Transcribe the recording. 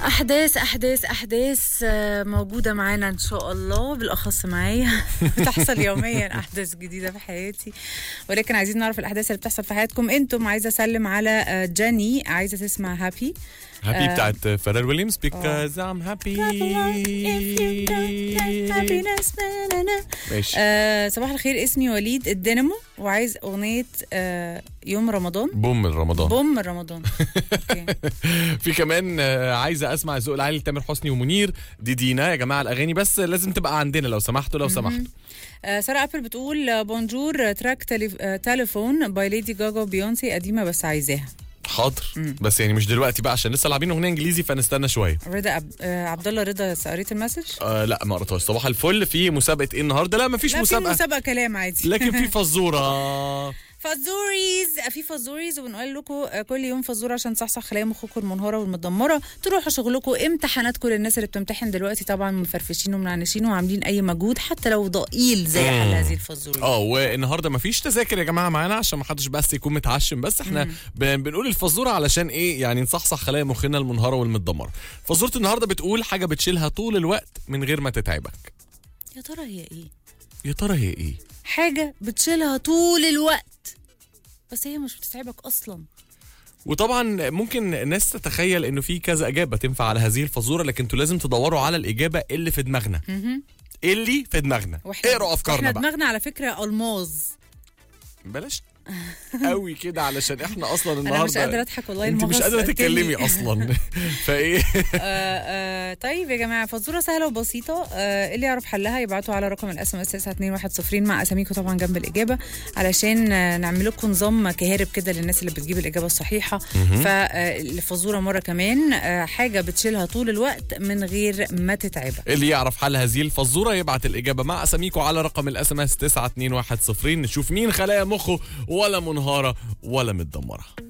احداث احداث احداث آه، موجوده معانا ان شاء الله بالاخص معايا بتحصل يوميا احداث جديده في حياتي ولكن عايزين نعرف الاحداث اللي بتحصل في حياتكم انتم عايزه اسلم على آه، جاني عايزه تسمع هابي هابي بتاعت فيرال ويليامز because I'm happy ماشي آه صباح الخير اسمي وليد الدينامو وعايز اغنيه آه يوم رمضان بوم رمضان بوم رمضان اوكي في كمان آه، عايزه اسمع الذوق العالي لتامر حسني ومنير دي دينا يا جماعه الاغاني بس لازم تبقى عندنا لو سمحتوا لو سمحتوا آه، سارة ابل بتقول آه، بونجور آه، تراك تليف... آه، تليفون باي ليدي جاجا وبيونسي قديمه بس عايزاها حاضر بس يعني مش دلوقتي بقى عشان لسه لاعبين اغنيه انجليزي فنستنى شويه رضا عب... آه، عبد الله رضا قريت المسج آه لا ما قريتهاش صباح الفل في مسابقه ايه النهارده لا مفيش لا في مسابقه مسابقه كلام عادي لكن في فزوره فازوريز في فازوريز وبنقول لكم آه، كل يوم فزوره عشان تصحصح خلايا مخكم المنهاره والمدمره تروحوا شغلكم امتحاناتكم للناس اللي بتمتحن دلوقتي طبعا مفرفشين ومنعنشين وعاملين اي مجهود حتى لو ضئيل زي حل هذه الفزوره اه والنهارده مفيش تذاكر يا جماعه معانا عشان ما حدش بس يكون متعشم بس احنا بن- بنقول الفزوره علشان ايه يعني نصحصح خلايا مخنا المنهاره والمتدمره فزوره النهارده بتقول حاجه بتشيلها طول الوقت من غير ما تتعبك يا ترى هي ايه يا ترى هي ايه حاجه بتشيلها طول الوقت بس هي مش بتتعبك اصلا وطبعا ممكن الناس تتخيل انه في كذا اجابه تنفع على هذه الفزوره لكن انتوا لازم تدوروا على الاجابه اللي في دماغنا اللي في دماغنا اقروا افكارنا احنا بقى دماغنا على فكره الماظ بلاش قوي كده علشان احنا اصلا النهارده انا مش قادره اضحك والله انت مش المغص قادره قتلني. تتكلمي اصلا فايه آه آه طيب يا جماعه فزوره سهله وبسيطه آه اللي يعرف حلها يبعتوا على رقم الاس ام اس 921 مع اساميكم طبعا جنب الاجابه علشان آه نعمل لكم نظام كهارب كده للناس اللي بتجيب الاجابه الصحيحه فالفزوره مره كمان آه حاجه بتشيلها طول الوقت من غير ما تتعبك اللي يعرف حل هذه الفزوره يبعت الاجابه مع اساميكم على رقم الاس ام اس 921 نشوف مين خلايا مخه ولا منهاره ولا متدمره